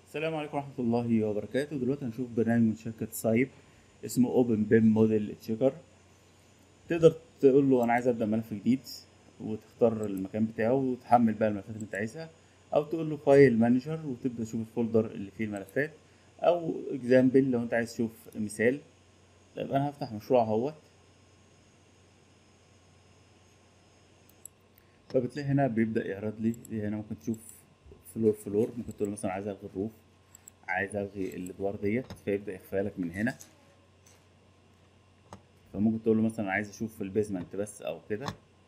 السلام عليكم ورحمة الله وبركاته دلوقتي هنشوف برنامج من شركة سايب اسمه اوبن بيم موديل تشيكر تقدر تقول له انا عايز ابدا ملف جديد وتختار المكان بتاعه وتحمل بقى الملفات اللي انت عايزها او تقول له فايل مانجر وتبدا تشوف الفولدر اللي فيه الملفات او اكزامبل لو انت عايز تشوف مثال طيب انا هفتح مشروع اهوت فبتلاقي هنا بيبدا يعرض لي دي هنا ممكن تشوف فلور فلور ممكن تقول له مثلا عايز الغي الروف عايز الغي الادوار ديت فيبدا يخفيها لك من هنا فممكن تقول له مثلا عايز اشوف البيزمنت بس او كده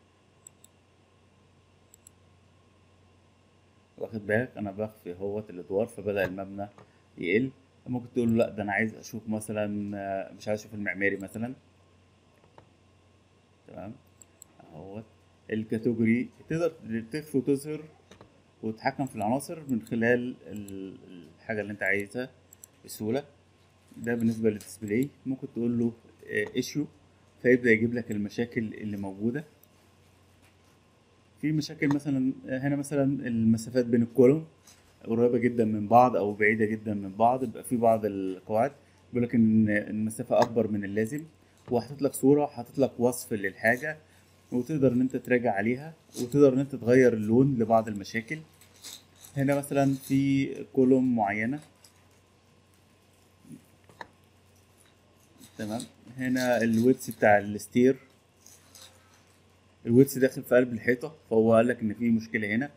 واخد بالك انا بخفي اهوت الادوار فبدا المبنى يقل ممكن تقول له لا ده انا عايز اشوف مثلا مش عايز اشوف المعماري مثلا تمام اهوت الكاتيجوري تقدر تخفي وتظهر وتتحكم في العناصر من خلال الحاجة اللي انت عايزها بسهولة ده بالنسبة للديسبلاي ممكن تقول له ايشيو فيبدأ يجيب لك المشاكل اللي موجودة في مشاكل مثلا هنا مثلا المسافات بين الكولوم قريبة جدا من بعض او بعيدة جدا من بعض بيبقى في بعض القواعد بيقول لك ان المسافة اكبر من اللازم وحاطط لك صورة حاطط لك وصف للحاجة وتقدر ان انت تراجع عليها وتقدر ان انت تغير اللون لبعض المشاكل هنا مثلا في كولوم معينة تمام هنا الويتس بتاع الستير الويتس داخل في قلب الحيطة فهو قال لك ان في مشكلة هنا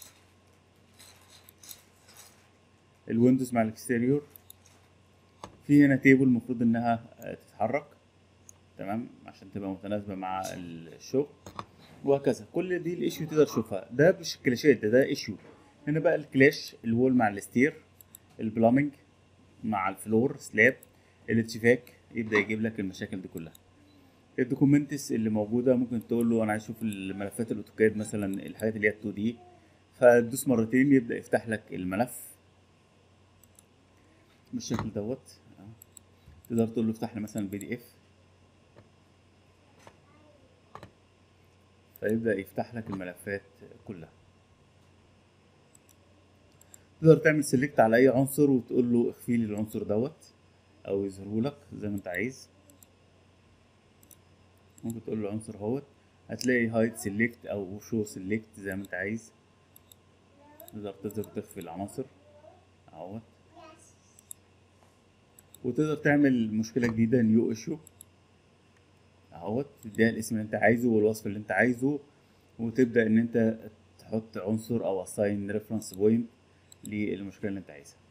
الويندوز مع الاكستيريور في هنا تيبل المفروض انها تتحرك تمام عشان تبقى متناسبة مع الشغل وهكذا كل دي الايشيو تقدر تشوفها ده مش كلاشات ده ده ايشيو هنا بقى الكلاش الوول مع الستير البلامنج مع الفلور سلاب الاتشفاك يبدا يجيب لك المشاكل دي كلها الدوكيومنتس اللي موجوده ممكن تقول له انا عايز اشوف الملفات الاوتوكاد مثلا الحاجات اللي هي 2 دي فتدوس مرتين يبدا يفتح لك الملف بالشكل دوت تقدر تقول له افتح لي مثلا بي دي اف فيبدأ يفتح لك الملفات كلها تقدر تعمل سيلكت على اي عنصر وتقول له اخفي لي العنصر دوت او يظهره لك زي ما انت عايز ممكن تقول له العنصر اهوت هتلاقي هايد سيلكت او شو سيلكت زي ما انت عايز تقدر تظهر تخفي العناصر اهوت وتقدر تعمل مشكلة جديدة نيو ايشو اهوت تديها الاسم اللي انت عايزه والوصف اللي انت عايزه وتبدا ان انت تحط عنصر او اساين ريفرنس بوينت للمشكله اللي انت عايزها